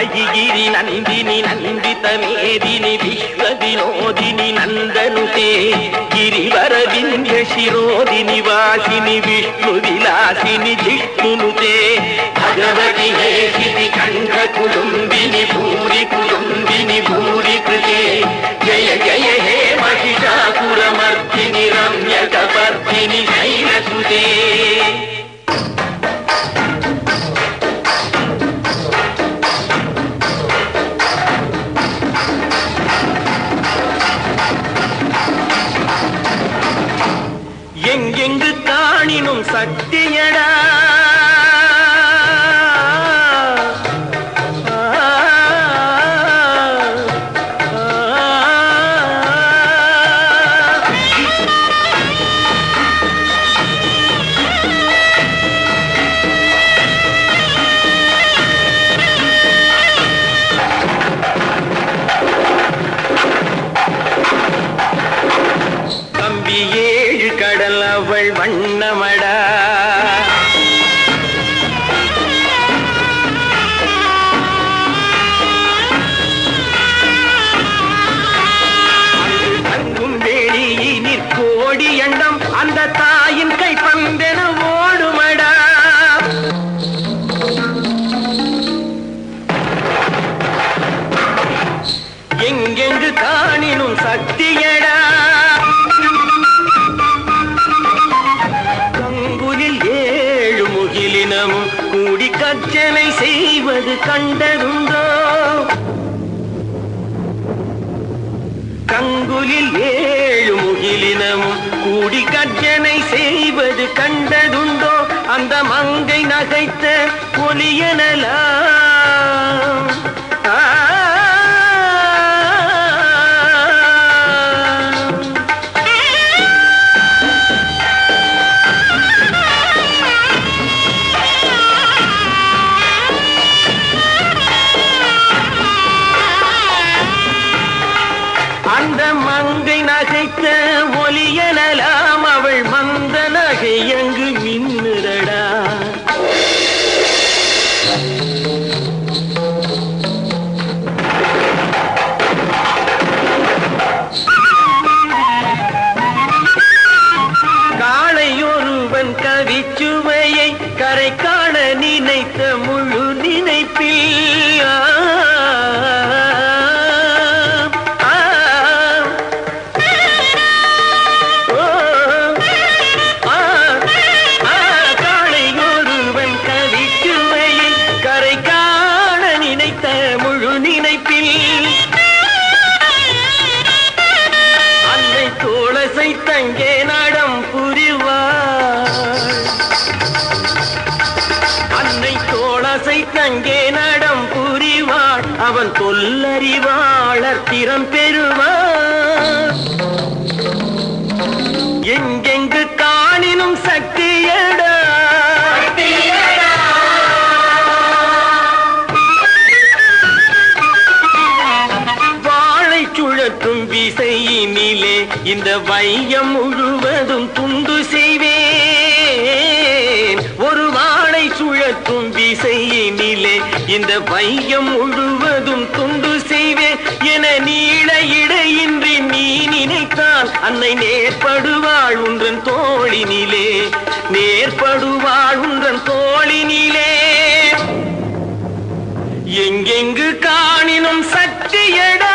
అగిగిరి నందిని నందిత మేదిని విశ్వ వినోదిని నందనుతే గిరివర వింధ్య శిరోదిని వాసిని విష్ణు విలాసిని జిష్ణునుతే భగవతి హేషితి కంఠ కుటుంబిని భూరి కుటుంబిని భూరి కృతే జయ జయ హే మహిషాసురమర్దిని రమ్య కపర్దిని శైలసుతే எங்கெங்கு காணினும் சக்தியடா தம்பி ஏழு கடல் அவள் வண்ணமடா தங்கும் வெளியினிற் கோடி எண்ணம் அந்த தாயின் கை பந்தென ஓடுமடா எங்கெங்கு காணினும் சக்தியடா கங்குலில் ஏழு முகிலினமும் கூடி கச்சனை செய்வது கண்டதுண்டோ கங்குலில் ஏழு முகிலினமும் கூடி கர்ஜனை செய்வது கண்டதுண்டோ அந்த மங்கை நகைத்த ஒலியனலாம் ஆ அந்த மங்கை நகைத்த ஒலியனலாம் அவள் மந்த நகை எங்கு மின்னுதடா காளையொருவன் கவிச்சுவையை கரை காண நினைத்த முழு நினைப்பில் ஆ, ஆ, ஓ, ஆ, ஆ, காளையொருவன் கவிச்சுவையை கரை காண நினைத்த முழு நினைப்பில் அன்னை தோளசை தங்கே நடம் புரிவாள் அன்னை தோளசை தங்கே நடம் புரிவாள் அவன் தொல்லறிவாளர் திறம் பெறுவாள் எங்கெங்கு காணினும் சக்தியடா வாழை சுழற்றும் விசையினிலே இந்த வையம் முழுவதும் துண்டு செய்வேன் ஒரு வாழை சுழற்றும் விசையினிலே இந்த வையம் முழுவதும் துண்டு செய்வேன் என நீள இடையின்றி நீ நினைத்தால் அன்னை நேர்படுவாள் உன்றன் தோளினிலே நேர்படுவாள் உன்றன் தோளினிலே எங்கெங்கு காணினும் சக்தியடா